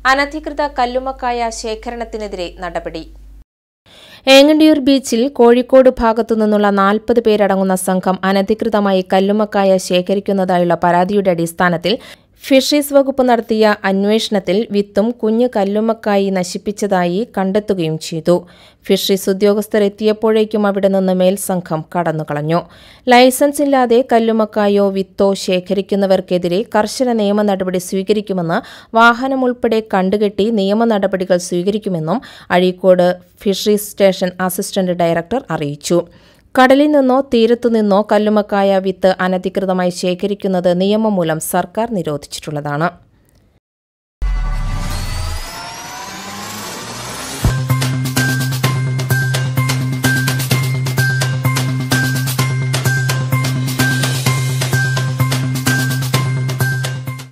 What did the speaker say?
അനധികൃത കല്ലുമക്കായ ശേഖരണത്തിനെതിരെ നടപടി ഏങ്ങണ്ടിയൂർ ബീച്ചിൽ കോഴിക്കോട് ഭാഗത്തു നിന്നുള്ള നാൽപ്പത് പേരടങ്ങുന്ന സംഘം അനധികൃതമായി കല്ലുമക്കായ ശേഖരിക്കുന്നതായുള്ള പരാതിയുടെ അടിസ്ഥാനത്തിൽ ഫിഷറീസ് വകുപ്പ് നടത്തിയ അന്വേഷണത്തിൽ വിത്തും കുഞ്ഞു കല്ലുമക്കായി നശിപ്പിച്ചതായി കണ്ടെത്തുകയും ചെയ്തു ഫിഷറീസ് ഉദ്യോഗസ്ഥർ എത്തിയപ്പോഴേക്കും അവിടെ നിന്ന് മേൽസംഘം കടന്നുകളഞ്ഞു ലൈസൻസ് ഇല്ലാതെ കല്ലുമക്കായോ വിത്തോ ശേഖരിക്കുന്നവർക്കെതിരെ കർശന നിയമ നടപടി സ്വീകരിക്കുമെന്ന് വാഹനം ഉൾപ്പെടെ കണ്ടുകെട്ടി നിയമ നടപടികൾ സ്വീകരിക്കുമെന്നും Azhikode fisheries station assistant director അറിയിച്ചു കടലിൽ നിന്നോ തീരത്തു നിന്നോ കല്ലുമക്കായ വിത്ത് അനധികൃതമായി ശേഖരിക്കുന്നത് നിയമം മൂലം സർക്കാർ നിരോധിച്ചിട്ടുള്ളതാണ്